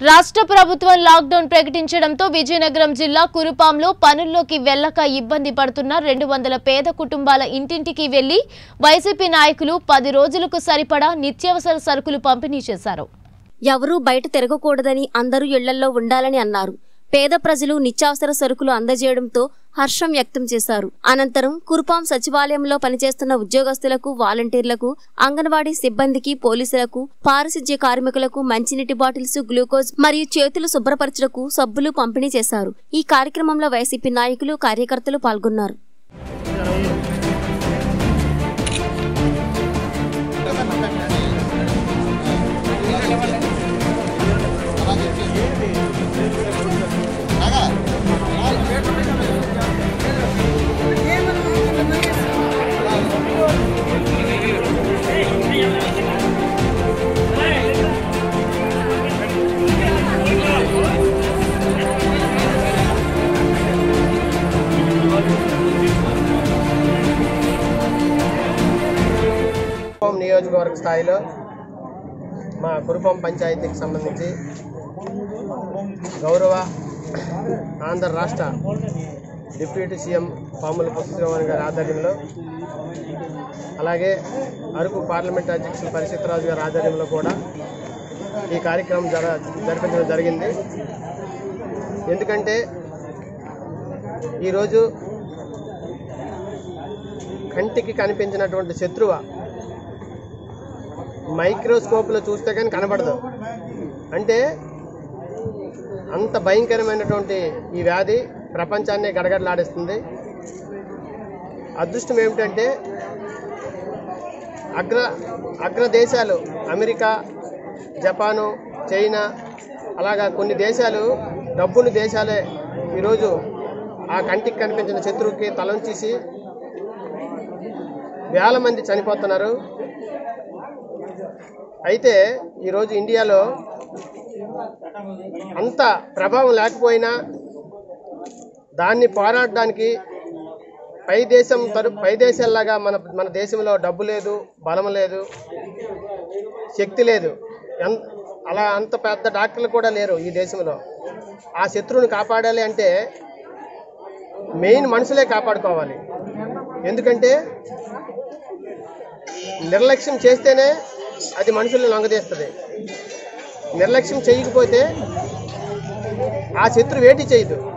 రాష్ట్ర ప్రభుత్వం లాక్డౌన్ ప్రకటించడంతో విజయనగరం జిల్లా కురుపాంలో పనుల్లోకి వెళ్లక ఇబ్బంది పడుతున్న రెండు వందల పేద కుటుంబాల ఇంటింటికి వెళ్లి వైసీపీ నాయకులు పది రోజులకు సరిపడా నిత్యావసర సరుకులు పంపిణీ చేశారు ఎవరూ బయట తిరగకూడదని అందరూ ఇళ్లల్లో ఉండాలని అన్నారు పేద ప్రజలు నిత్యావసర సరుకులు అందజేయడంతో హర్షం వ్యక్తం చేశారు అనంతరం కురుపాం సచివాలయంలో పనిచేస్తున్న ఉద్యోగస్తులకు వాలంటీర్లకు అంగన్వాడీ సిబ్బందికి పోలీసులకు పారిశుధ్య కార్మికులకు మంచినీటి బాటిల్స్ గ్లూకోజ్ మరియు చేతులు శుభ్రపరచుటకు సబ్బులు పంపిణీ చేశారు ఈ కార్యక్రమంలో వైసీపీ నాయకులు కార్యకర్తలు పాల్గొన్నారు కురుపం నియోజకవర్గ స్థాయిలో మా కురుపం పంచాయతీకి సంబంధించి గౌరవ ఆంధ్ర రాష్ట్ర డిప్యూటీ సీఎం పాముల పుష్పశ్రీవాణి గారి ఆధ్వర్యంలో అలాగే అరకు పార్లమెంట్ అధ్యక్షులు పరిషత్ రాజు గారి ఆధ్వర్యంలో కూడా ఈ కార్యక్రమం జర జరిపించడం జరిగింది ఎందుకంటే ఈరోజు కంటికి కనిపించినటువంటి శత్రువ మైక్రోస్కోప్లో చూస్తే కానీ కనబడదు అంటే అంత భయంకరమైనటువంటి ఈ వ్యాధి ప్రపంచాన్ని గడగడలాడిస్తుంది అదృష్టం ఏమిటంటే అగ్ర అగ్ర దేశాలు అమెరికా జపాను చైనా అలాగా కొన్ని దేశాలు డబ్బుని దేశాలే ఈరోజు ఆ కంటికి కనిపించిన శత్రువుకి తలంచేసి వేల మంది చనిపోతున్నారు అయితే ఈరోజు ఇండియాలో అంత ప్రభావం లేకపోయినా దాన్ని పోరాడడానికి పై దేశం తరు పై దేశాల్లాగా మన మన దేశంలో డబ్బు లేదు బలం లేదు శక్తి లేదు ఎన్ అలా అంత పెద్ద డాక్టర్లు కూడా లేరు ఈ దేశంలో ఆ శత్రువుని కాపాడాలి అంటే మెయిన్ మనుషులే కాపాడుకోవాలి ఎందుకంటే నిర్లక్ష్యం చేస్తేనే అది మనుషుల్ని లొంగదీస్తుంది నిర్లక్ష్యం చేయకపోతే ఆ శత్రు వేటి చేయదు